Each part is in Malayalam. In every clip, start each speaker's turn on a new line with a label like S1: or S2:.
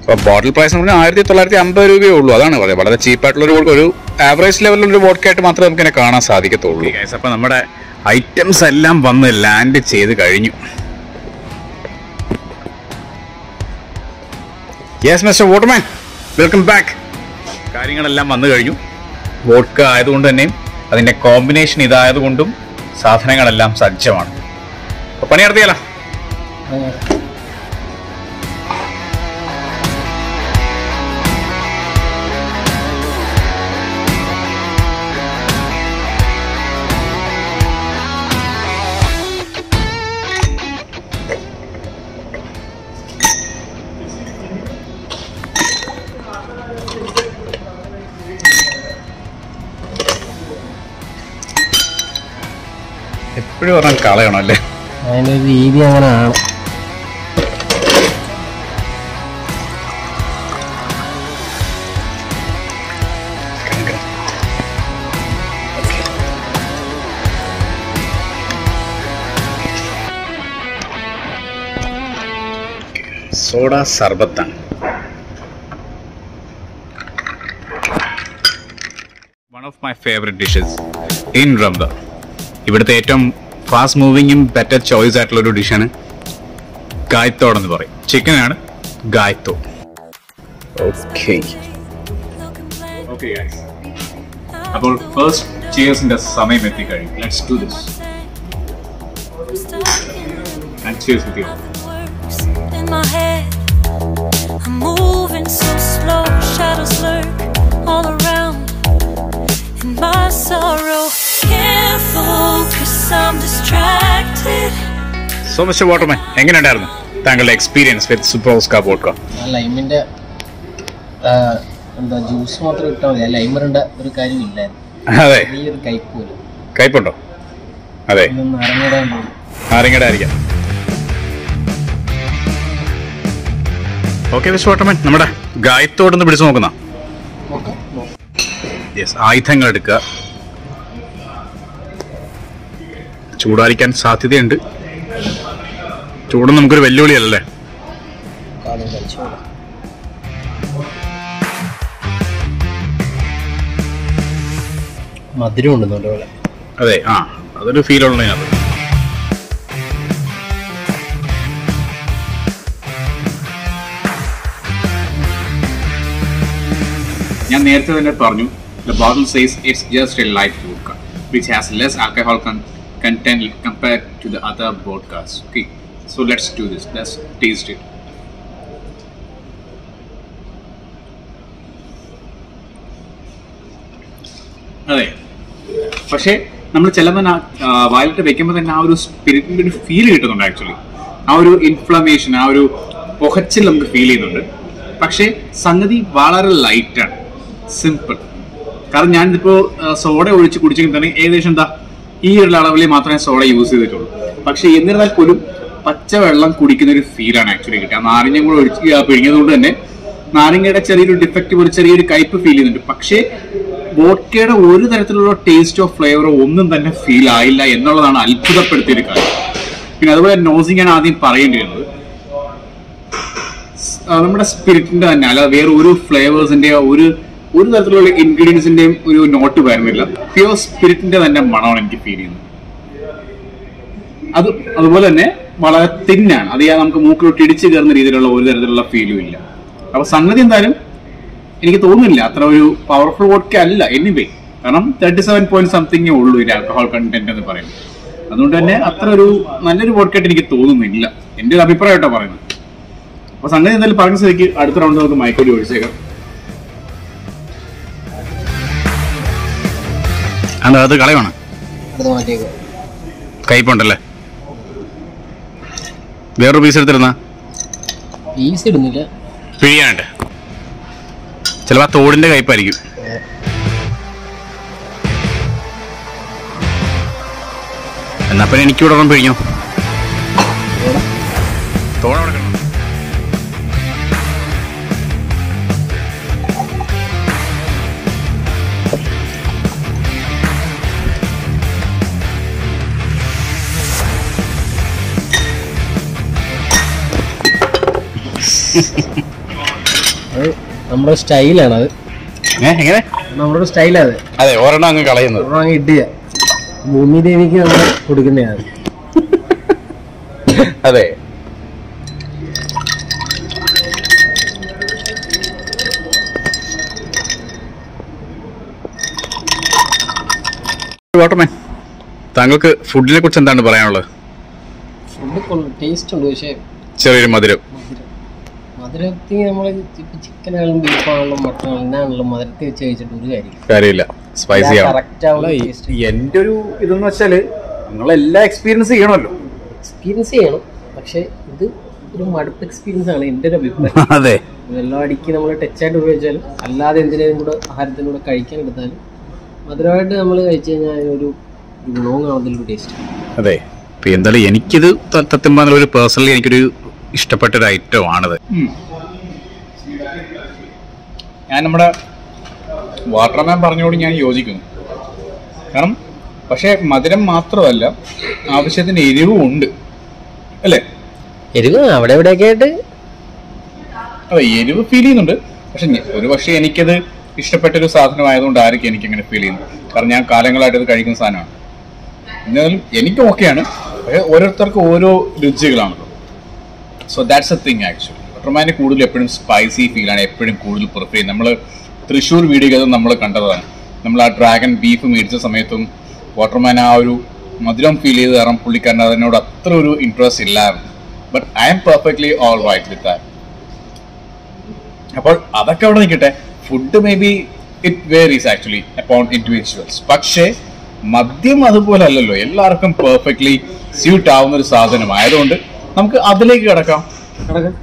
S1: അപ്പോൾ ബോട്ടിൽ പ്രൈസ് എന്ന് പറഞ്ഞാൽ ആയിരത്തി തൊള്ളായിരത്തി അമ്പത് രൂപയേ ഉള്ളൂ അതാണ് പറയുന്നത് വളരെ ചീപ്പായിട്ടുള്ള ഒരു ഒരു ആവറേജ് ലെവലിലുള്ള ഒരു വോഡ്ക്കായിട്ട് മാത്രമേ നമുക്ക് ഇതിനെ കാണാൻ സാധിക്കത്തുള്ളൂ അപ്പോൾ നമ്മുടെ ഐറ്റംസ് എല്ലാം വന്ന് ലാൻഡ് ചെയ്ത് കഴിഞ്ഞു yes mister Waterman welcome back കാര്യങ്ങളെല്ലാം വന്നു കഴിഞ്ഞു വോഡ്ക ആയതുകൊണ്ട് തന്നെയും അതിൻ്റെ കോമ്പിനേഷൻ ഇതായതുകൊണ്ടും സാധനങ്ങളെല്ലാം സജ്ജമാണ് അപ്പോൾ പണി നടത്തിയാലോ എപ്പോഴും പറഞ്ഞാൽ കളയണം അല്ലേ
S2: അതിൻ്റെ ഒരു രീതി അങ്ങനെയാണ്
S1: സോഡ സർബത്താണ് one of my favourite dishes in റംബ ഇവിടുത്തെ ഏറ്റവും ഫാസ്റ്റ് മൂവിങ്ങും ബെറ്റർ ചോയ്സ് ആയിട്ടുള്ള ഒരു ഡിഷാണ് ഗായ്ത്തോട് എന്ന് പറയും ചിക്കൻ ആണ് ഗായ്ത്തോ ഓക്കെ ഓക്കെ അപ്പോൾ ഫസ്റ്റ് ചിയേഴ്സിന്റെ സമയം എത്തിക്കഴിയും let's do this and cheers with you
S3: works in my head. I'm moving so slow, shadows lurk all around. In my sorrow, can't focus, I'm distracted.
S1: So mister Waterman എങ്ങനെയുണ്ടായിരുന്നു താങ്കളുടെ എക്സ്പീരിയൻസ് വിത്ത് സൂപ്പർസ്കാ വോഡ്ക
S2: ആ ലൈമിൻ്റെ എന്താ ജ്യൂസ് മാത്രം ഇട്ടാൽ മതി ആ ലൈമറിൻ്റെ ഒരു കാര്യം ഇല്ലായിരുന്നു
S1: അതെ
S2: ചെറിയൊരു കയ്പ് പോലും
S1: കയ്പുണ്ടോ അതെ
S2: ഇതൊന്നും അരങ്ങിടാൻ പോലും
S1: ആരെങ്കിലും ആയിരിക്കാം ഓക്കെ മിസ്റ്റർ വാട്ടർമാൻ നമ്മുടെ ഗായത്തോടൊന്ന് പിടിച്ചു നോക്കുന്ന
S2: നോക്കാം
S1: യെസ് ആയുധങ്ങൾ എടുക്കുക ചൂടാരിക്കാൻ സാധ്യതയുണ്ട് ചൂടും നമുക്കൊരു വെല്ലുവിളിയല്ലേ
S2: കാലം കഴിച്ചു നോക്കാം മധുരം ഉണ്ട് നല്ലപോലെ
S1: അതെ ആ അതൊരു ഫീൽ ഉള്ളതിനകത്ത് ഞാൻ നേരത്തെ തന്നെ പറഞ്ഞു the bottle says it's just a light vodka which has less alcohol content compare to the other vodkas okay so let's do this let's taste it അതെ പക്ഷേ നമ്മൾ ചിലപ്പോൾ വായിലിട്ട് വെക്കുമ്പോൾ തന്നെ ആ ഒരു സ്പിരിറ്റിന്റെ ഒരു ഫീൽ കിട്ടുന്നുണ്ട് ആക്ച്വലി ആ ഒരു ഇൻഫ്ലമേഷൻ ആ ഒരു പുകച്ചിൽ നമുക്ക് ഫീൽ ചെയ്യുന്നുണ്ട് പക്ഷേ സംഗതി വളരെ ലൈറ്റാണ് സിമ്പിൾ കാരണം ഞാനിതിപ്പോൾ സോഡ ഒഴിച്ച് കുടിച്ചെങ്കിൽ തന്നെ ഏകദേശം എന്താ ഈ ഒരു അളവിൽ മാത്രമേ സോഡ യൂസ് ചെയ്തിട്ടുള്ളൂ പക്ഷേ എന്നിരുന്നാൽ പോലും പച്ചവെള്ളം കുടിക്കുന്ന ഒരു ഫീലാണ് ആക്ച്വലി കിട്ടുക ആ നാരങ്ങ കൂടെ ഒഴിച്ച് ആ പിഴിഞ്ഞത് കൊണ്ട് തന്നെ നാരങ്ങയുടെ ചെറിയൊരു ഡിഫക്റ്റ് ഒരു ചെറിയൊരു കയ്പ് ഫീൽ ചെയ്യുന്നുണ്ട് പക്ഷേ വോഡ്ക്കയുടെ ഒരു തരത്തിലുള്ള ടേസ്റ്റോ ഫ്ലേവറോ ഒന്നും തന്നെ ഫീൽ ആയില്ല എന്നുള്ളതാണ് അത്ഭുതപ്പെടുത്തിയ ഒരു കാര്യം പിന്നെ അതുപോലെ നോസിങ് ആണ് ആദ്യം പറയേണ്ടി വരുന്നത് ആ, നമ്മുടെ സ്പിരിറ്റിന്റെ തന്നെ അല്ലാതെ വേറെ ഒരു ഫ്ലേവേഴ്സിന്റെ ഒരു ഒരു തരത്തിലുള്ള ഇൻഗ്രീഡിയൻസിന്റെയും ഒരു നോട്ട് വരുന്നില്ല പ്യുവർ സ്പിരിറ്റിന്റെ തന്നെ മണമാണ് എനിക്ക് ഫീൽ ചെയ്യുന്നത് അത് അതുപോലെ തന്നെ വളരെ തിന്നാണ് അത് ഞാൻ നമുക്ക് മൂക്കിലോട്ട് ഇടിച്ചു കയറുന്ന രീതിയിലുള്ള ഒരു തരത്തിലുള്ള ഫീലും ഇല്ല അപ്പൊ സംഗതി എന്തായാലും എനിക്ക് തോന്നുന്നില്ല അത്ര ഒരു പവർഫുൾ വോഡ്ക അല്ല എനിവേ കാരണം തേർട്ടി സെവൻ പോയിന്റ് സംതിങ്ങേ ഉള്ളൂ ഇതിന്റെ ആൽക്കഹോൾ കണ്ടന്റ് എന്ന് പറയുന്നത് അതുകൊണ്ട് തന്നെ അത്ര ഒരു നല്ലൊരു വോഡ്കായിട്ട് എനിക്ക് തോന്നുന്നില്ല എന്റെ ഒരു അഭിപ്രായമായിട്ടാണ് പറയുന്നത് അപ്പൊ സംഗതി എന്തായാലും പറഞ്ഞ സ്ഥിതിക്ക് അടുത്ത റൗണ്ട് നമുക്ക് മൈക്കോടി ഒഴിച്ചേക്കാം അത് അത് കളയണം
S2: അടുത്ത് മാറ്റിയേക്കോ
S1: കയ്പുണ്ടല്ലേ വേറൊരു പീസ് എടുത്തിരുന്ന
S2: ഈസി ഇടുന്നില്ല
S1: പിഴിയാണ്ട് ചിലപ്പോൾ ആ തോടിന്റെ കയ്പായിരിക്കും എന്നാ പിന്നെ എനിക്ക് ഇവിടെ പിഴിഞ്ഞോ തോടവിടെ കിടന്നു
S2: നമ്മുടെ സ്റ്റൈലാണ് അത്
S1: ഏ എങ്ങനെ
S2: നമ്മുടെ ഒരു സ്റ്റൈലാണ് അത്
S1: അതെ ഒരെണ്ണം അങ്ങ് കളയുന്നത്
S2: ഒരെണ്ണം അങ്ങ് ഇടുക ഭൂമി ദേവിക്ക് നമ്മൾ കൊടുക്കുന്നതാണ്
S1: അതെ വാട്ടർമാൻ താങ്കൾക്ക് ഫുഡിനെ കുറിച്ച് എന്താണ് പറയാനുള്ളത്
S2: ഫുഡ് ടേസ്റ്റ് ഉണ്ട് പക്ഷേ
S1: ചെറിയൊരു മധുരം
S2: മധുരം മധുരത്തിൽ നമ്മൾ ഇപ്പം ചിക്കനാണെങ്കിലും ബീഫാണെങ്കിലും മട്ടനാണെങ്കിലും എന്നാണെങ്കിലും മധുരത്തിൽ വെച്ച് കഴിച്ചിട്ട് ഒരു കാര്യം
S1: കാര്യമില്ല സ്പൈസി ആണ്
S2: കറക്റ്റ് ആവുന്ന ടേസ്റ്റ്
S1: എന്റെ ഒരു ഇതെന്ന് വെച്ചാല് നിങ്ങളെല്ലാം എക്സ്പീരിയൻസ് ചെയ്യണമല്ലോ
S2: എക്സ്പീരിയൻസ് ചെയ്യണം പക്ഷേ ഇത് ഒരു മടുപ്പ് എക്സ്പീരിയൻസ് ആണ് എൻ്റെ ഒരു അഭിപ്രായം
S1: അതെ
S2: ഇതെല്ലാം അടിക്ക് നമ്മൾ ടച്ചായിട്ട് ഉപയോഗിച്ചാലും അല്ലാതെ എന്തിനേലും കൂടെ ആഹാരത്തിൻ്റെ കൂടെ കഴിക്കാൻ എടുത്താലും മധുരമായിട്ട് നമ്മൾ കഴിച്ചു കഴിഞ്ഞാൽ ഒരു ഗുണവും കാണത്തില്ല ടേസ്റ്റ്
S1: അതെ ഇപ്പൊ എന്തായാലും എനിക്കിത് ത- സത്യം പറഞ്ഞാൽ ഒരു പേഴ്സണലി എനിക്കൊരു ഇഷ്ടപ്പെട്ട ഒരു ഐറ്റം ആണിത് ഞാൻ നമ്മുടെ വാട്ടർമാൻ പറഞ്ഞോട് ഞാൻ യോജിക്കുന്നു കാരണം പക്ഷേ മധുരം മാത്രമല്ല ആവശ്യത്തിന് എരിവും ഉണ്ട് അല്ലേ
S2: എരിവ് അവിടെ എവിടെയൊക്കെ ആയിട്ട്
S1: അതെ എരിവ് ഫീൽ ചെയ്യുന്നുണ്ട് പക്ഷെ ഞ- ഒരു പക്ഷേ എനിക്കത് ഇഷ്ടപ്പെട്ട ഒരു സാധനമായതുകൊണ്ട് ആയിരിക്കും എനിക്ക് അങ്ങനെ ഫീൽ ചെയ്യുന്നത് കാരണം ഞാൻ കാലങ്ങളായിട്ട് അത് കഴിക്കുന്ന സാധനമാണ് എന്നാലും എനിക്ക് ഓക്കെയാണ് പക്ഷേ ഓരോരുത്തർക്കും ഓരോ രുചികളാണല്ലോ so that's a thing actually ബട്ടർമാന് കൂടുതൽ എപ്പോഴും സ്പൈസി ഫീലാണ് എപ്പോഴും കൂടുതൽ പ്രിഫർ ചെയ്യുന്നത് നമ്മൾ തൃശ്ശൂർ വീഡിയോ നമ്മൾ കണ്ടതാണ് നമ്മൾ ആ ഡ്രാഗൺ ബീഫ് മേടിച്ച സമയത്തും വാട്ടർമാൻ ആ ഒരു മധുരം ഫീൽ ചെയ്ത് കാരണം പുള്ളിക്കാരൻ അതിനോട് അത്ര ഒരു ഇൻട്രസ്റ്റ് ഇല്ലായിരുന്നു but I'm perfectly all right with that അപ്പോൾ അതൊക്കെ അവിടെ നിൽക്കട്ടെ food may be it varies actually upon individuals പക്ഷേ മദ്യം അതുപോലെ അല്ലല്ലോ എല്ലാവർക്കും പെർഫെക്റ്റ്ലി സ്യൂട്ട് ആവുന്ന ഒരു സാധനം ആയതുകൊണ്ട് നമുക്ക് അതിലേക്ക് കിടക്കാം
S2: കിടക്കാം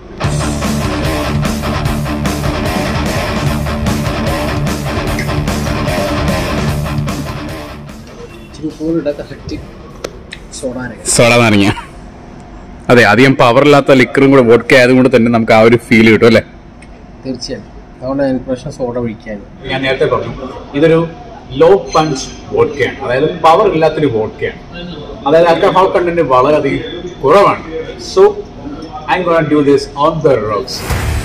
S2: ഇച്ചിരി ഉപ്പൂടിട്ട കറക്റ്റ് സോഡ അരക്കാം
S1: സോഡ നാരങ്ങ അതെ അധികം പവറില്ലാത്ത ലിക്കറും കൂടെ വോഡ്ക ആയതുകൊണ്ട് തന്നെ നമുക്ക് ആ ഒരു ഫീൽ കിട്ടും അല്ലേ
S2: തീർച്ചയായും അതുകൊണ്ട് എനിക്ക് പ്രശ്നം സോഡ ഒഴിക്കാൻ
S1: ഞാൻ നേരത്തെ പറഞ്ഞു ഇതൊരു ലോ പഞ്ച് വോഡ്കയാണ് അതായത് പവർ ഇല്ലാത്തൊരു വോഡ്കയാണ് അതായത് ആൽക്കഹോൾ കണ്ടന്റ് വളരെയധികം കുറവാണ് so I gonna do this on the rocks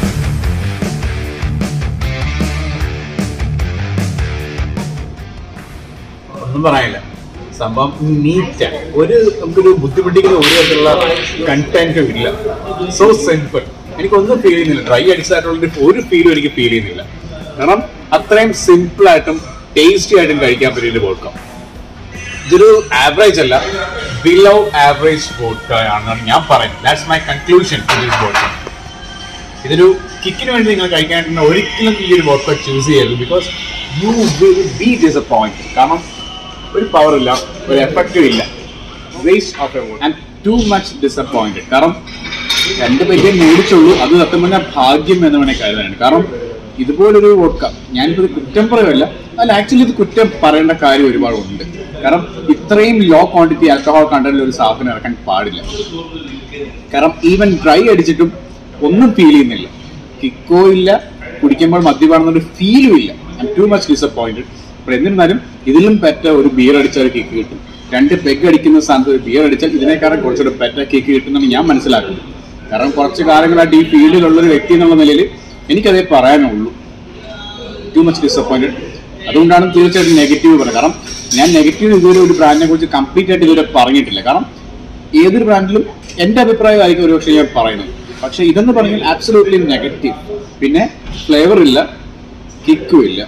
S1: ഒന്നും പറയാനില്ല സംഭവം നീറ്റാണ് ഒരു നമുക്കൊരു ബുദ്ധിമുട്ടിക്കുന്ന ഒരു തരത്തിലുള്ള കണ്ടന്റും ഇല്ല സോ സിമ്പിൾ എനിക്കൊന്നും ഫീൽ ചെയ്യുന്നില്ല ഡ്രൈ അടിച്ചതായിട്ടുള്ള ഒരു ഫീലും എനിക്ക് ഫീൽ ചെയ്യുന്നില്ല കാരണം അത്രയും സിമ്പിൾ ആയിട്ടും ടേസ്റ്റി ആയിട്ടും കഴിക്കാൻ പറ്റിയ വോഡ്ക ഇതൊരു ആവറേജ് അല്ല ബിലോ ആവറേജ് വോഡ്ക ആണെന്നാണ് ഞാൻ പറയുന്നത് that's my conclusion to this vodka ഇതൊരു കിക്കിന് വേണ്ടി നിങ്ങൾ കഴിക്കാനായിട്ട് ഒരിക്കലും ഈ ഒരു വോഡ്ക ചൂസ് ചെയ്യരുത് because you will be disappoint കാരണം ഒരു പവർ ഇല്ല ഒരു എഫക്റ്റും ഇല്ല waste of a and too much disappointed കാരണം രണ്ട് പേരെ മേടിച്ചുള്ളൂ അത് സത്യം പറഞ്ഞാൽ ഭാഗ്യം എന്ന് വേണേൽ കരുതാനാണ് കാരണം ഇതുപോലൊരു വോഡ്ക ഞാനിപ്പോൾ ഇത് കുറ്റം പറയുമല്ല അല്ല ആക്ച്വലി ഇത് കുറ്റം പറയേണ്ട കാര്യം ഒരുപാട് ഉണ്ട് കാരണം ഇത്രയും ലോ ക്വാണ്ടിറ്റി ആൽക്കഹോൾ കണ്ടന്റിൽ ഒരു സാധനം ഇറക്കാൻ പാടില്ല കാരണം ഈവൻ ഡ്രൈ അടിച്ചിട്ടും ഒന്നും ഫീൽ ചെയ്യുന്നില്ല കിക്കോ ഇല്ല കുടിക്കുമ്പോൾ മദ്യപാണെന്നൊരു ഫീലും ഇല്ല ഐ ടു മച്ച് ഡിസപ്പോയിന്റഡ് അപ്പോൾ എന്നിരുന്നാലും ഇതിലും പെറ്റ ഒരു ബിയർ അടിച്ചാൽ ഒരു കിക്ക് കിട്ടും രണ്ട് പെഗ് അടിക്കുന്ന സ്ഥാനത്ത് ഒരു ബിയർ അടിച്ചാൽ ഇതിനേക്കാളും കുറച്ചുകൂടെ പെറ്റ കിക്ക് കിട്ടുമെന്നാണ് ഞാൻ മനസ്സിലാക്കുന്നത് കാരണം കുറച്ച് കാലങ്ങളായിട്ട് ഈ ഫീൽഡിലുള്ള ഒരു വ്യക്തി എന്നുള്ള നിലയിൽ എനിക്കതേ പറയാനുള്ളൂ ടു മച്ച് ഡിസപ്പോയിന്റഡ് അതുകൊണ്ടാണ് തീർച്ചയായിട്ടും നെഗറ്റീവ് പറയുന്നത് കാരണം ഞാൻ നെഗറ്റീവ് ഇതുവരെ ഒരു ബ്രാൻഡിനെ കുറിച്ച് കംപ്ലീറ്റ് ആയിട്ട് ഇതുവരെ പറഞ്ഞിട്ടില്ല കാരണം ഏതൊരു ബ്രാൻഡിലും എൻ്റെ അഭിപ്രായമായിരിക്കും ഒരു പക്ഷേ ഞാൻ പറയുന്നത് പക്ഷേ ഇതെന്ന് പറഞ്ഞാൽ ആബ്സലൂട്ട്ലി നെഗറ്റീവ് പിന്നെ ഫ്ലേവർ ഇല്ല കിക്കും ഇല്ല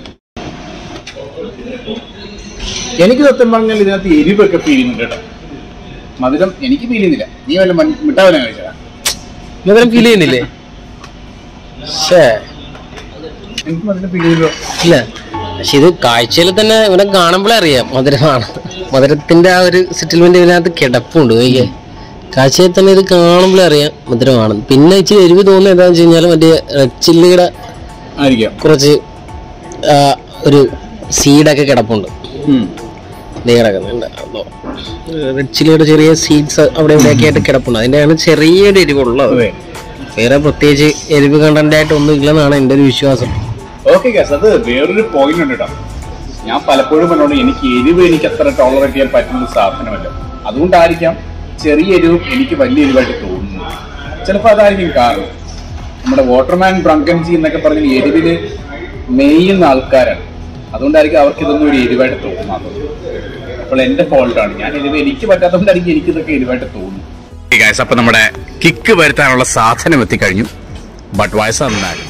S1: എനിക്ക് സത്യം പറഞ്ഞാൽ ഇതിനകത്ത് എരിവൊക്കെ ഫീൽ ചെയ്യുന്നുണ്ട് കേട്ടോ മധുരം എനിക്ക് ഫീൽ ചെയ്യുന്നില്ല നീ വല്ല മിട്ടാവല കഴിച്ചതാ
S2: മധുരം ഫീൽ ചെയ്യുന്നില്ലേ ശേ
S1: എനിക്ക് മധുരം ഫീൽ ചെയ്തോ
S2: ഇല്ല പക്ഷെ ഇത് കാഴ്ചയിൽ തന്നെ ഇവിടെ കാണുമ്പോഴേ അറിയാം മധുരമാണ് മധുരത്തിന്റെ ആ ഒരു സെറ്റിൽമെന്റ് ഇതിനകത്ത് കിടപ്പുണ്ട് നോക്കിയേ കാഴ്ചയിൽ തന്നെ ഇത് കാണുമ്പോഴേ അറിയാം മധുരമാണ് പിന്നെ ഇച്ചിരി എരിവ് തോന്നുന്നത് എന്താണെന്ന് വെച്ച് കഴിഞ്ഞാൽ മറ്റേ റെഡ് ചില്ലിയുടെ
S1: ആയിരിക്കാം
S2: കുറച്ച് ആ, ഒരു സീഡൊക്കെ കിടപ്പുണ്ട്
S1: ഉം.
S2: ദേ കിടക്കുന്നുണ്ട് അപ്പോൾ റെഡ് ചില്ലിയുടെ ചെറിയ സീഡ്സ് അവിടെ ഇവിടെയൊക്കെ ആയിട്ട് കിടപ്പുണ്ട് അതിൻ്റെയാണ് ചെറിയൊരു എരിവുള്ളത്
S1: അതെ
S2: വേറെ പ്രത്യേകിച്ച് എരിവ് കണ്ടന്റ് ആയിട്ട് ഒന്നും ഇല്ലെന്നാണ് എൻ്റെ ഒരു വിശ്വാസം
S1: ഓക്കെ ഗ്യാസ് അത് വേറൊരു പോയിന്റ് ഉണ്ട് കേട്ടോ ഞാൻ പലപ്പോഴും പറഞ്ഞോണ്ട് എനിക്ക് എരിവ് എനിക്ക് അത്ര ടോളറേറ്റ് ചെയ്യാൻ പറ്റുന്ന ഒരു സാധനമല്ല അതുകൊണ്ടായിരിക്കാം ചെറിയ എരിവും എനിക്ക് വലിയ എരിവായിട്ട് തോന്നുന്നു ചിലപ്പോൾ അതായിരിക്കും കാരണം നമ്മുടെ വാട്ടർമാൻ ബ്രങ്കൻസി എന്നൊക്കെ പറഞ്ഞ എരിവില് മെയ്യുന്ന ആൾക്കാരാണ് അതുകൊണ്ടായിരിക്കും അവർക്ക് ഇതൊന്നും ഒരു എരിവായിട്ട് തോന്നാത്തത് അപ്പോൾ എന്റെ ഫോൾട്ടാണ് ഞാൻ എരിവ് എനിക്ക് പറ്റാത്തതുകൊണ്ടായിരിക്കും എനിക്ക് ഇതൊക്കെ എരിവായിട്ട് തോന്നുന്നു ഗൈസ് അപ്പൊ നമ്മുടെ കിക്ക് വരുത്താനുള്ള സാധനം എത്തിക്കഴിഞ്ഞു ബട്ട് വയസ്സാണ്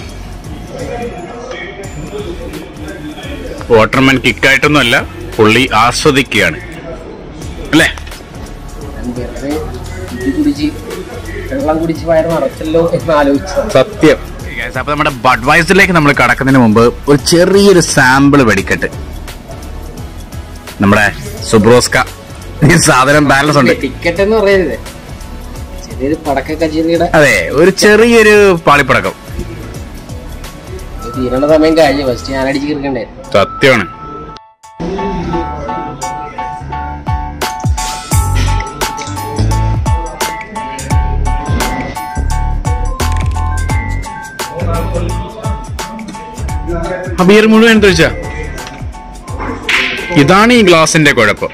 S1: വാട്ടർമാൻ കിക്കായിട്ടൊന്നുമല്ല പുള്ളി ആസ്വദിക്കുകയാണ് അല്ലേ
S2: വെറുതെ ഇത് കുടിച്ച് വെള്ളം കുടിച്ച് വയറ് നിറച്ചല്ലോ എന്ന് ആലോചിച്ചു
S1: സത്യം അപ്പൊ നമ്മുടെ ബഡ്വൈസറിലേക്ക് നമ്മൾ കടക്കുന്നതിന് മുമ്പ് ഒരു ചെറിയൊരു സാമ്പിൾ വെടിക്കെട്ട് നമ്മുടെ സുബ്രോസ്ക ഈ സാധനം ബാലൻസ് ഉണ്ട്
S2: ടിക്കറ്റ് എന്ന് പറയരുത് ചെറിയൊരു പടക്ക കച്ചേരിയുടെ
S1: അതെ ഒരു ചെറിയൊരു പാളിപ്പടക്കം
S2: തീരണ സമയം കഴിഞ്ഞു ഫസ്റ്റ് ഞാൻ അടിച്ച് കിടക്കണ്ടേ
S1: സത്യമാണ് ആ ബിയർ മുഴുവൻ എടുത്ത് വെച്ചാ ഇതാണ് ഈ ഗ്ലാസിന്റെ കുഴപ്പം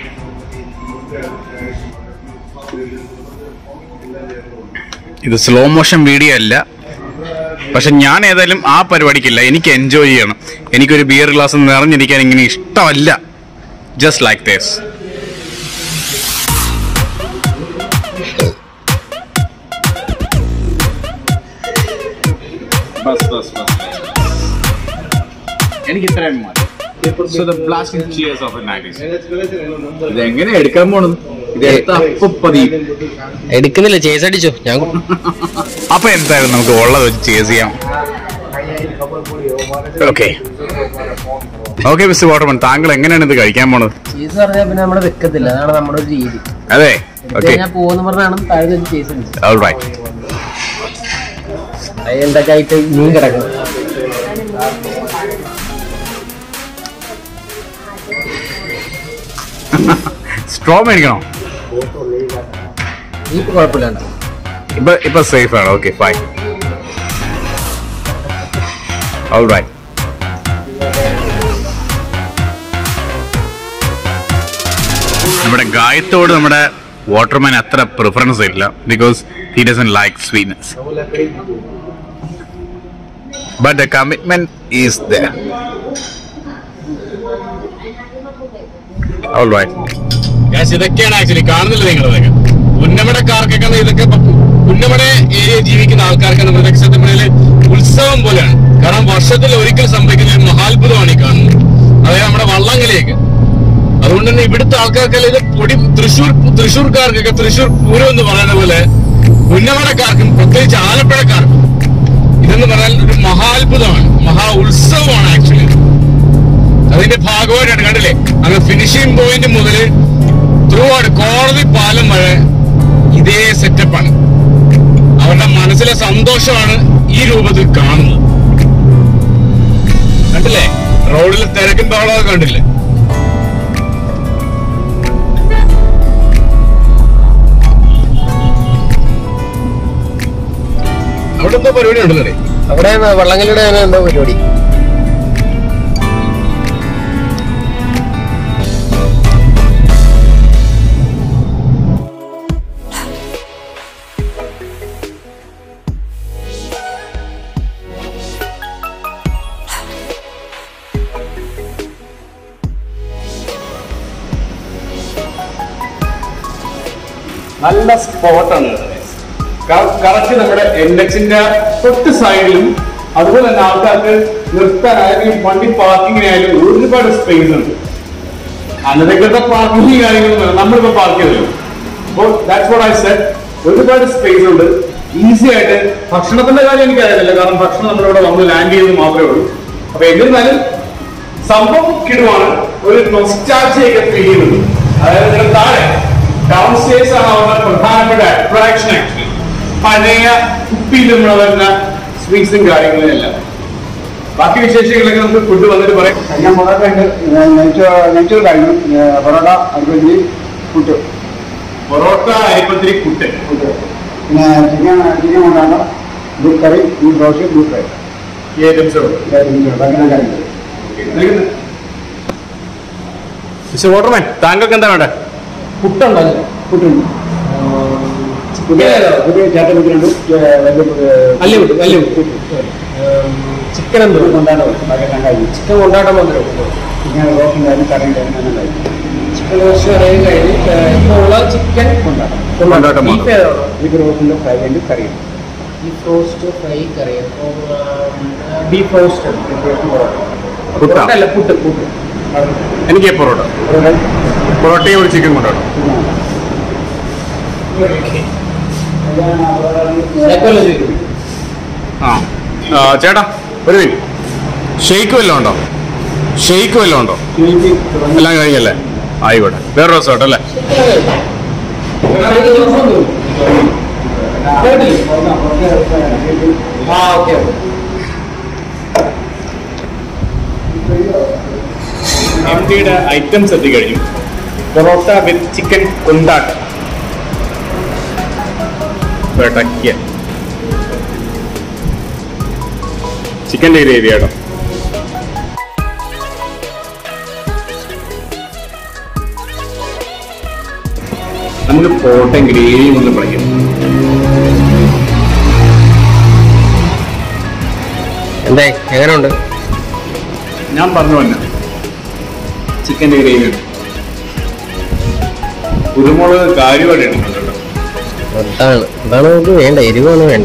S1: ഇത് സ്ലോ മോഷൻ വീഡിയോ അല്ല പക്ഷെ ഞാൻ ഏതായാലും ആ പരിപാടിക്കില്ല എനിക്ക് എൻജോയ് ചെയ്യണം എനിക്കൊരു ബിയർ ഗ്ലാസ് നിറഞ്ഞിരിക്കാൻ ഇങ്ങനെ ഇഷ്ടമല്ല ജസ്റ്റ് ലൈക്ക് ദിസ് എനിക്ക് ഇത്രയും മതി So the blasting cheers of a 90s. ഇത് എങ്ങനെ എടുക്കാൻ പോണത് ഇത് എടുത്ത അപ്പൊ പതിയും
S2: എടുക്കുന്നില്ല ചേസ് അടിച്ചോ ഞാൻ
S1: അപ്പൊ എന്തായാലും നമുക്ക് ഉള്ളത് വെച്ച് ചേസ് ചെയ്യാം ഓക്കെ ഓക്കെ മിസ്റ്റർ വാട്ടർമൻ താങ്കൾ എങ്ങനെയാണ് ഇത് കഴിക്കാൻ പോണത്
S2: ചേസ് പറഞ്ഞാൽ പിന്നെ നമ്മള് വെക്കത്തില്ല അതാണ് നമ്മുടെ ഒരു രീതി
S1: അതെ ഓക്കെ
S2: ഞാൻ പോകുന്ന പറഞ്ഞാണ് താഴെ ഒരു ചേസ് അടിച്ചത്
S1: ഓൾ റൈറ്റ്
S2: അത് എന്തൊക്കെ ആയിട്ട് മീൻ കിടക്കണം
S1: സ്ട്രോ മേടിക്കണോ
S2: ഈ കുഴപ്പമില്ല
S1: ഇപ്പൊ ഇപ്പൊ സേഫ് ആണ് ഓക്കെ ഫൈൻ ഓൾ റൈറ്റ് നമ്മുടെ ഗായത്തോട് നമ്മുടെ വാട്ടർമാൻ അത്ര പ്രിഫറൻസ് ഇല്ല because he doesn't like sweetness but the commitment is the all right ഇതൊക്കെയാണ് ആക്ച്വലി കാണുന്നില്ല നിങ്ങൾ ഇതൊക്കെ പുന്നമടക്കാർക്കൊക്കെ ഇതൊക്കെ പുന്നമട ഏരിയ ജീവിക്കുന്ന ആൾക്കാർക്ക് ഇതൊക്കെ സത്യം പറഞ്ഞാല് ഉത്സവം പോലെയാണ് കാരണം വർഷത്തിൽ ഒരിക്കൽ സംഭവിക്കുന്ന ഒരു മഹാത്ഭുതമാണ് ഈ കാണുന്നത് അതായത് നമ്മുടെ വള്ളംകളിയൊക്കെ അതുകൊണ്ട് തന്നെ ഇവിടുത്തെ ആൾക്കാർക്കെല്ലാം ഇത് പൊടി തൃശ്ശൂർ തൃശ്ശൂർക്കാർക്കൊക്കെ തൃശ്ശൂർ പൂരം എന്ന് പറയുന്ന പോലെ പുന്നമടക്കാർക്കും പ്രത്യേകിച്ച് ആലപ്പുഴക്കാർക്കും ഇതെന്ന് പറഞ്ഞാൽ ഒരു മഹാത്ഭുതമാണ് മഹാ ഉത്സവമാണ് ആക്ച്വലി അതിന്റെ ഭാഗമായിട്ടാണ് കണ്ടില്ലേ അങ്ങ് ഫിനിഷിംഗ് പോയിന്റ് മുതൽ ത്രൂ ഔട്ട് കോടതി പാലം വരെ ഇതേ സെറ്റപ്പാണ് അവരുടെ മനസ്സിലെ സന്തോഷമാണ് ഈ രൂപത്തിൽ കാണുന്നത് കണ്ടില്ലേ റോഡിൽ തിരക്കും ബഹളമൊക്കെ കണ്ടില്ലേ അവിടെ എന്തോ പരിപാടി ഉണ്ടല്ലേ
S2: അവിടെ വള്ളങ്ങളുടെ എന്തോ പരിപാടി
S1: നല്ല സ്പോട്ടാണ് കറക്റ്റ് നമ്മുടെ എൻ എച്ചിന്റെ തൊട്ട് സൈഡിലും അതുപോലെ തന്നെ ആൾക്കാർക്ക് നിർത്താനായാലും വണ്ടി പാർക്കിങ്ങിനായാലും ഒരുപാട് സ്പേസ് ഉണ്ട് അനധികൃത പാർക്കിംഗ് കാര്യങ്ങളൊന്നും നമ്മളിപ്പോ പാർക്ക് ചെയ്തല്ലോ അപ്പോൾ ദാറ്റ്സ് വാട്ട് ഐ സെറ്റ് ഒരുപാട് സ്പേസ് ഉണ്ട് ഈസി ആയിട്ട് ഭക്ഷണത്തിന്റെ കാര്യം എനിക്ക് അറിയില്ല കാരണം ഭക്ഷണം നമ്മളിവിടെ വന്ന് ലാൻഡ് ചെയ്തത് മാത്രമേ ഉള്ളൂ അപ്പൊ എന്നിരുന്നാലും സംഭവം കിടുവാണ് ഒരു നൊസ്റ്റാൾജിയൊക്കെ ഫീൽ ചെയ്യുന്നുണ്ട് അതായത് നിങ്ങൾ താഴെ ഡൗൺ സ്റ്റേഴ്സ് ആണ് അവരുടെ പ്രധാനപ്പെട്ട അട്രാക്ഷൻ ആക്ച്വലി പഴയ കുപ്പിയിൽ നമ്മൾ വരുന്ന സ്വീറ്റ്സും കാര്യങ്ങളും എല്ലാം ബാക്കി വിശേഷങ്ങളൊക്കെ നമുക്ക് ഫുഡ് വന്നിട്ട് പറയാം
S4: ഞാൻ പൊറോട്ട ഉണ്ട് നെയ്ച്ചോറ് നെയ്ച്ചോറ് കഴിഞ്ഞു പൊറോട്ട അടുപ്പത്തി പുട്ട്
S1: പൊറോട്ട അരിപ്പത്തിരി കുട്ടൻ
S4: പുട്ട് പിന്നെ ചിക്കൻ ചിക്കൻ കൊണ്ടാണ് beef curry beef roast beef fry
S1: ഈ ഐറ്റംസ്
S4: അങ്ങനെ കാര്യം
S1: മിസ്റ്റർ വാട്ടർമാൻ താങ്കൾക്ക് എന്താ വേണ്ടത്
S2: പുട്ടുണ്ടല്ലോ
S4: പുട്ടുണ്ട് പുതിയ പുതിയ ചേട്ടൻ വെക്കുന്നുണ്ട്
S2: വലിയ കുട്ടി, വലിയ കുട്ടി. ചിക്കൻ എന്തോ
S4: കൊണ്ടാടം ബാക്കിയെല്ലാം കഴിഞ്ഞു
S2: ചിക്കൻ കൊണ്ടാട്ടം വന്നിട്ട്
S4: ഇങ്ങനെ റോസുണ്ടായിരുന്നു കറി ഉണ്ടായിരുന്നു കഴിഞ്ഞു
S2: ചിക്കൻ റോസ്റ്റ് വരെ കഴിഞ്ഞ് ഇപ്പോൾ ഉള്ള ചിക്കൻ
S4: കൊണ്ടാടം
S1: കൊണ്ടാട്ടം
S2: ബീഫ്
S1: മാത്രം.
S2: ഏതാണോ
S4: ബീഫ് റോസിൻ്റെ ഫ്രൈ ഉണ്ട് curry
S2: beef roast fry curry beef roast
S1: പുട്ടാ?
S2: അല്ല പുട്ട് പുട്ട്
S1: എനിക്ക് പൊറോട്ട പൊറോട്ടയും ഒരു ചിക്കൻ കൊണ്ടാട്ടം
S2: ഇതൊക്കെയല്ലേ ചോദിക്കും
S1: ആ ആ, ചേട്ടാ ഒരു മിനിറ്റ് ഷെയ്ക്ക് വല്ലതും ഉണ്ടോ ഷെയ്ക്ക് വല്ലതും ഉണ്ടോ എല്ലാം കഴിഞ്ഞല്ലേ ആയിക്കോട്ടെ വേറെ റിസോർട്ട് അല്ലേ
S2: ആ ഓക്കെ
S1: എം ടിയുടെ ഐറ്റംസ് എത്തിക്കഴിഞ്ഞു പൊറോട്ട വിത്ത് ചിക്കൻ കൊണ്ടാട്ടം വെട്ടക്കിയ ചിക്കൻ്റെ ഗ്രേവി കേട്ടോ നമുക്ക് പൊറോട്ടയും ഗ്രേവിയും ഒന്ന് പഠിക്കും
S2: എന്താ എങ്ങനെയുണ്ട്
S1: ഞാൻ പറഞ്ഞു തന്നെ ചിക്കൻ്റെ ഗ്രേവി ഉണ്ട് കുരുമുളക് കാര്യമായിട്ട് ഇട്ടിട്ടുണ്ട് കേട്ടോ
S2: അതാണ് അതാണ് നമുക്ക് വേണ്ട എരിവാണ് വേണ്ട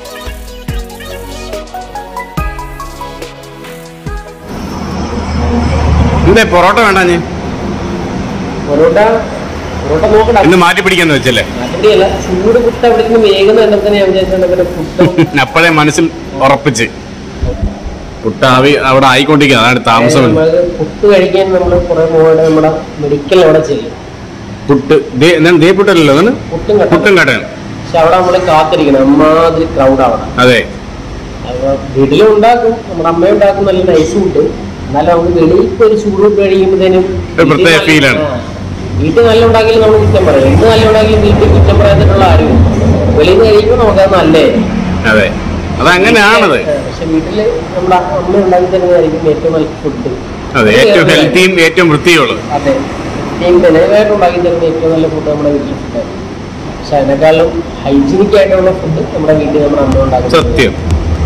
S1: എന്തേ പൊറോട്ട വേണ്ട ഞാൻ
S2: പൊറോട്ട പൊറോട്ട നോക്കണ്ട
S1: ഇന്ന് മാറ്റി പിടിക്കാന്ന് വെച്ചല്ലേ
S2: മാറ്റടിയല്ല ചൂട് പുട്ട് അവിടെ നിന്ന് വേഗം തന്നെ തന്നെ ഞാൻ വിചാരിച്ചിട്ടുണ്ടെങ്കിൽ പുട്ട്
S1: അപ്പോഴേ മനസ്സിൽ ഉറപ്പിച്ച് പുട്ടാവി അവിടെ ആയിക്കൊണ്ടിരിക്കുക അതാണ് താമസം
S2: നമ്മള് പുട്ട് കഴിക്കാൻ നമ്മൾ കുറെ പോകേണ്ട നമ്മുടെ മെഡിക്കൽ അവിടെ ചെയ്യും
S1: പുട്ട് ദേ എന്താണ് ദേ പുട്ടല്ലോ അതാണ്
S2: പുട്ടും കട്ട
S1: പുട്ടും കടയാണ്
S2: പക്ഷെ അവിടെ നമ്മൾ കാത്തിരിക്കണം അമ്മാതിരി ക്രൗഡ് അവിടെ
S1: അതെ
S2: അപ്പൊ വീട്ടിലും ഉണ്ടാക്കും നമ്മുടെ അമ്മ ഉണ്ടാക്കും നല്ല നൈസ് ഫുഡ് എന്നാലും നമുക്ക് വെളിയിൽ ഇപ്പൊ ഒരു ചൂട് വിട്ട് കഴിയുമ്പോഴത്തേനും
S1: ഒരു പ്രത്യേക feel ആണ്.
S2: വീട്ടിൽ നല്ല ഉണ്ടാക്കിയാലും നമ്മൾ കുറ്റം പറയും എന്ത് നല്ല ഉണ്ടാക്കിയാലും വീട്ടിൽ കുറ്റം പറയാത്തിട്ടുള്ള ആരും വെളിയിൽ നിന്ന് കഴിയുമ്പോൾ നമുക്കത് നല്ലേ
S1: അതെ അതങ്ങനെയാണത്
S2: പക്ഷെ വീട്ടില് നമ്മുടെ അമ്മ ഉണ്ടാക്കി തരുന്നതായിരിക്കും ഏറ്റവും നല്ല ഫുഡ്
S1: അതെ ഏറ്റവും ഹെൽത്തിയും ഏറ്റവും വൃത്തിയുള്ളത്
S2: അതെ ടീം ബലമായിട്ട് ഉണ്ടാക്കി തരുന്ന ഏറ്റവും നല്ല ഫുഡ് നമ്മുടെ വീട്ടിൽ ഫുഡ് പക്ഷെ അതിനേക്കാളും ഹൈജീനിക് ആയിട്ടുള്ള ഫുഡ് നമ്മുടെ വീട്ടിൽ നമ്മുടെ അമ്മ ഉണ്ടാക്കി
S1: സത്യം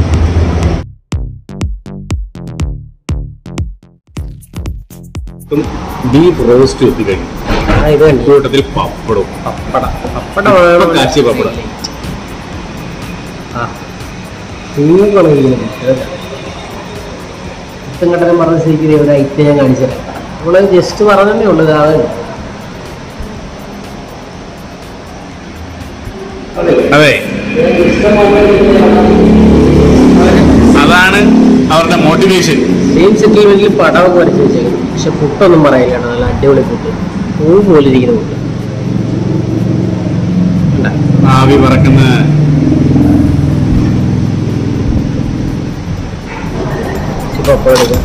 S1: ബീഫ് റോസ്റ്റ് എത്തിക്കഴിഞ്ഞു
S2: ആ ഇത് കണ്ടു
S1: കൂട്ടത്തിൽ പപ്പടവും
S2: പപ്പട പപ്പട
S1: ഇപ്പൊ കാച്ചിയ പപ്പടം
S2: ഇങ്ങോട്ടെ പറഞ്ഞ ശരിക്കും ഒരു ഐറ്റം ഞാൻ കാണിച്ചു തരാം നമ്മള് ജസ്റ്റ് പറഞ്ഞതന്നെ ഉള്ളു അതാണ്
S1: അതെ അതാണ് അവരുടെ മോട്ടിവേഷൻ
S2: സെയിം സെറ്റിൽമെന്റിൽ പടമൊക്കെ വരച്ച് വെച്ചേക്കും പക്ഷെ പുട്ടൊന്നും പറയില്ല കേട്ടോ. നല്ല അടിപൊളി പുട്ട് പൂ പോലെ ഇരിക്കുന്ന പുട്ട് കണ്ടാ?
S1: ആവി പറക്കുന്ന
S2: ഇച്ചിരി പപ്പടം എടുക്കാം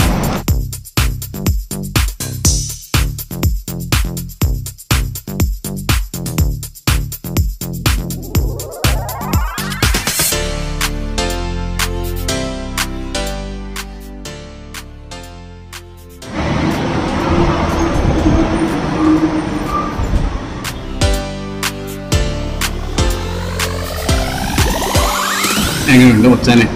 S1: എങ്ങനെയുണ്ട് മുച്ചാനെ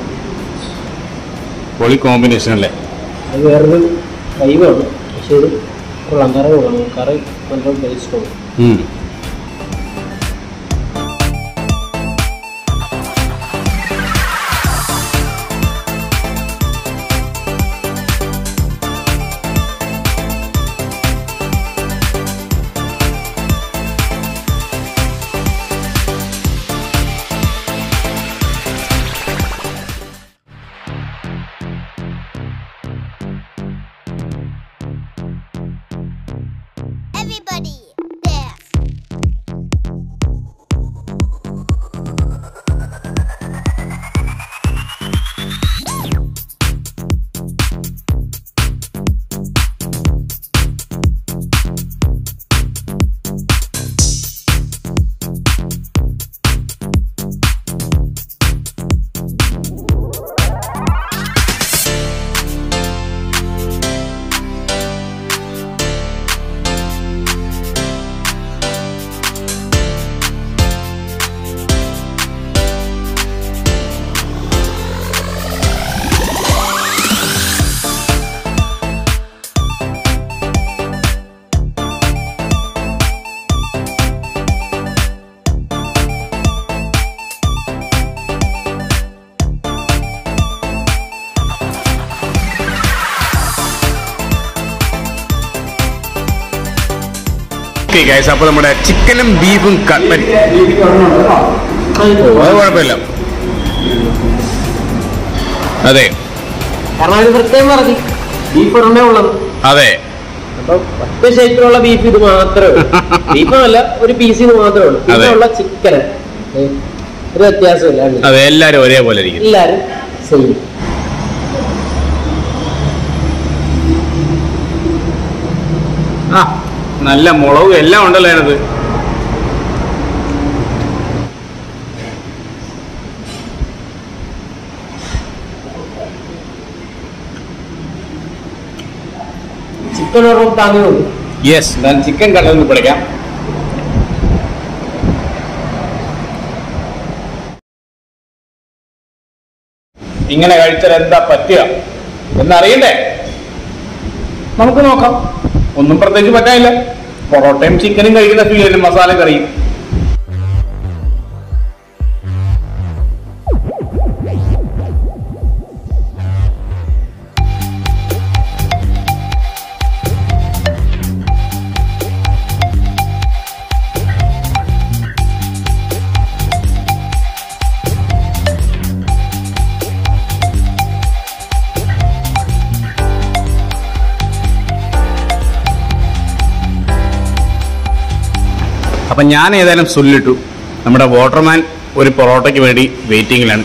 S1: പൊളി കോമ്പിനേഷൻ അല്ലേ
S2: അത് വേറൊരു വൈവാണ് പക്ഷെ ഇത് കൊള്ളാം കറി കൊള്ളാം കറി നല്ല ടേസ്റ്റ് ഉണ്ട്
S1: ഉം.
S5: Everybody dance.
S1: ഓക്കെ ഗൈസ് അപ്പോൾ നമ്മുടെ ചിക്കനും ബീഫും കട്ട്ലറ്റ് അത് കുഴപ്പമില്ല അതെ
S2: കാരണം ഒരു പ്രത്യേകം പറഞ്ഞു ബീഫ് ഒരെണ്ണേ ഉള്ളത്
S1: അതെ
S2: അപ്പൊ ഒറ്റ ഷേപ്പിലുള്ള ബീഫ് ഇത് മാത്രമേ ഉള്ളൂ ബീഫല്ല ഒരു പീസ് ഇത് മാത്രമേ ഉള്ളൂ
S1: അതെ.
S2: പിന്നെ ഉള്ള ചിക്കൻ ഒരു വ്യത്യാസമില്ല കണ്ടില്ലേ?
S1: അതെ എല്ലാരും ഒരേപോലെ ഇരിക്കും
S2: എല്ലാരും സെയിം
S1: ആ നല്ല മുളകും എല്ലാം ഉണ്ടല്ലോ അതിനകത്ത്
S2: ചിക്കൻ ഒരെണ്ണം താങ്ങിയുള്ളൂ
S1: യെസ് ഞാൻ ചിക്കൻ കടലിൽ പിടിക്കാം ഇങ്ങനെ കഴിച്ചാൽ എന്താ പറ്റുക എന്നറിയണ്ടേ നമുക്ക് നോക്കാം ഒന്നും പ്രത്യേകിച്ച് പറ്റാനില്ല പൊറോട്ടയും ചിക്കനും കഴിക്കുന്ന ഫീലിന് മസാല കറിയും അപ്പൊ ഞാൻ ഏതായാലും സുല്ലിട്ടു നമ്മുടെ വാട്ടർമാൻ ഒരു പൊറോട്ടയ്ക്ക് വേണ്ടി വെയിറ്റിംഗിലാണ്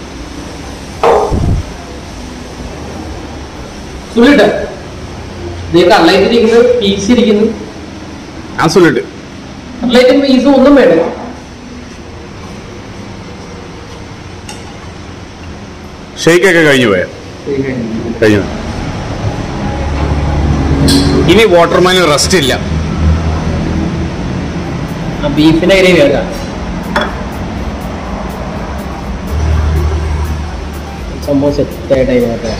S2: സുലിട്ട് നീ കള്ളയിട്ടിരിക്കുന്നു പീസ് ഇരിക്കുന്നു
S1: ഞാൻ സുല്ലിട്ട്
S2: കള്ളയിട്ടും പീസും ഒന്നും വേണ്ട
S1: ഷെയ്ക്കൊക്കെ കഴിഞ്ഞു പോയ കഴിഞ്ഞു ഇനി വാട്ടർമാന് റെസ്റ്റ് ഇല്ല
S2: ആ ബീഫിന്റെ ഗ്രേവി ആക്കാം സംഭവം സെറ്റായിട്ട് അതിനകത്ത്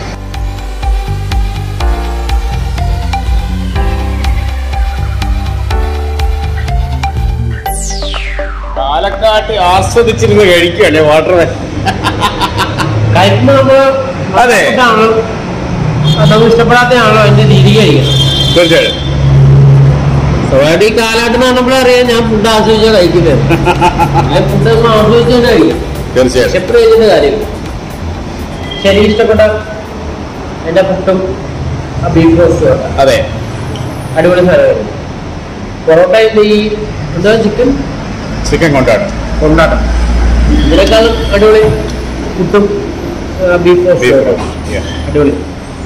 S1: പാലക്കാട്ട് ആസ്വദിച്ചിരുന്ന് കഴിക്കുകയല്ലേ വാട്ടർമാൻ
S2: കഴിക്കുമ്പോ നമ്മള്
S1: അതെ.
S2: ഇഷ്ടപ്പെട്ടാണോ നമുക്ക് ഇഷ്ടപ്പെടാത്തതാണോ അതിന്റെ രീതി കഴിക്കണം
S1: തീർച്ചയായും
S2: സ്വയമായിട്ട് ഈ കാലഘട്ടം കാണുമ്പോഴേ അറിയാം ഞാൻ ഫുഡ് ആസ്വദിച്ചാ കഴിക്കുന്നത് ഞാൻ ഫുഡ് ഒന്നും ആസ്വദിച്ചു തന്നെ കഴിക്കും
S1: തീർച്ചയായും
S2: വിശപ്പ് കാര്യമില്ല ശരി ഇഷ്ടപ്പെട്ട എന്റെ പുട്ടും ആ ബീഫ് റോസ്റ്റും
S1: അതെ
S2: അടിപൊളി സാധനമായിരുന്നു പൊറോട്ട ഈ എന്താ ചിക്കൻ
S1: ചിക്കൻ കൊണ്ടാണ്
S2: കൊണ്ടാട്ടം ഇതിനേക്കാൾ അടിപൊളി പുട്ടും ആ, ബീഫ്
S1: Beef
S2: റോസ്റ്റും
S1: roast, yeah.
S2: അടിപൊളി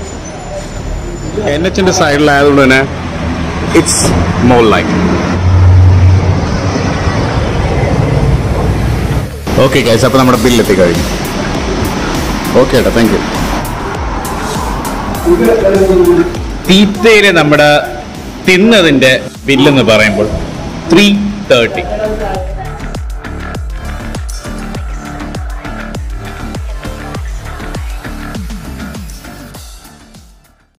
S1: എൻ എച്ചിന്റെ സൈഡിലായതുകൊണ്ട് തന്നെ it's more like okay guys അപ്പോൾ നമ്മുടെ ബില്ല് എത്തിക്കഴിഞ്ഞു ഓക്കെ ഏട്ടാ താങ്ക് യു തീറ്റയിലെ നമ്മുടെ തിന്നതിന്റെ ബില്ലെന്ന് പറയുമ്പോൾ ത്രീ തേർട്ടി